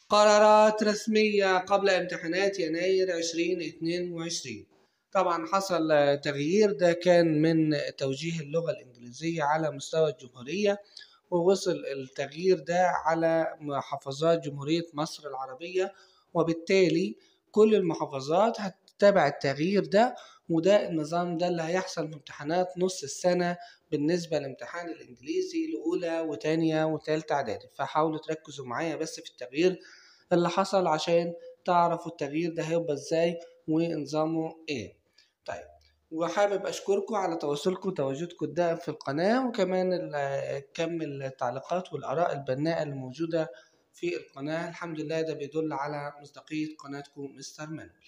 قرارات رسمية قبل امتحانات يناير 2022 طبعا حصل تغيير ده كان من توجيه اللغة الإنجليزية على مستوى الجمهورية ووصل التغيير ده على محافظات جمهورية مصر العربية وبالتالي كل المحافظات هتتبع التغيير ده وده النظام ده اللي هيحصل في امتحانات نص السنة بالنسبة لامتحان الإنجليزي لأولى وتانية وتالتة إعدادي فحاولوا تركزوا معايا بس في التغيير اللي حصل عشان تعرفوا التغيير ده هيبقى ازاي ونظامه ايه طيب وحابب اشكركم على تواصلكم وتواجدكم الدائم في القناة وكمان كم التعليقات والاراء البناءة اللي موجودة في القناة الحمد لله ده بيدل على مصداقية قناتكم مستر مانويل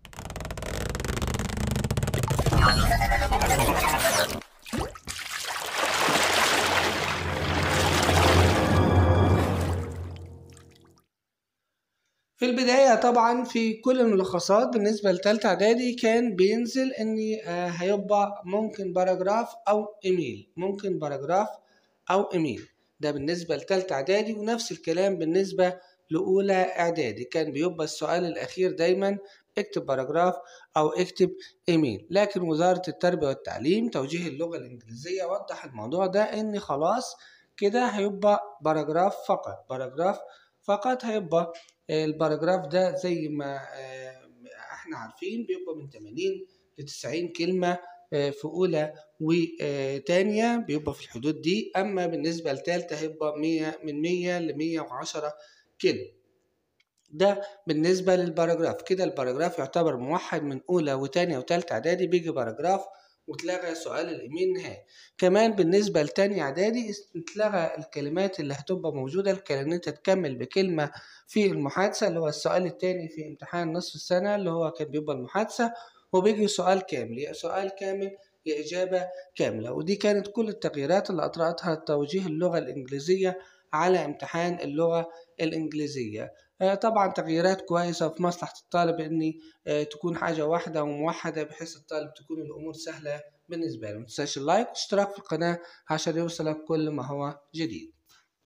في البداية طبعا في كل الملخصات بالنسبة لتالتة إعدادي كان بينزل إن هيبقى ممكن باراجراف أو إيميل ممكن باراجراف أو إيميل ده بالنسبة لتالتة إعدادي ونفس الكلام بالنسبة لأولى إعدادي كان بيبقى السؤال الأخير دايما اكتب باراجراف أو اكتب إيميل لكن وزارة التربية والتعليم توجيه اللغة الإنجليزية وضح الموضوع ده إن خلاص كده هيبقى باراجراف فقط باراجراف فقط هيبقى الباراجراف ده زي ما احنا عارفين بيبقى من 80 ل 90 كلمة في أولى وتانية بيبقى في الحدود دي أما بالنسبة لتالتة هيبقى 100 من 100 ل 110 كلمة ده بالنسبة للباراجراف كده الباراجراف يعتبر موحد من أولى وتانية وتالتة إعدادي بيجي باراجراف واتلغى سؤال الإيميل النهائي كمان بالنسبة لتاني إعدادي اتلغى الكلمات اللي هتبقى موجودة إن أنت تكمل بكلمة في المحادثة اللي هو السؤال التاني في امتحان نصف السنة اللي هو كان بيبقى المحادثة وبيجي سؤال كامل يا سؤال كامل يا إجابة كاملة ودي كانت كل التغييرات اللي أطرأتها توجيه اللغة الإنجليزية على امتحان اللغة الإنجليزية طبعا تغييرات كويسة في مصلحة الطالب إن تكون حاجة واحدة وموحدة بحيث الطالب تكون الأمور سهلة بالنسبة له متنساش اللايك والاشتراك في القناة عشان يوصلك كل ما هو جديد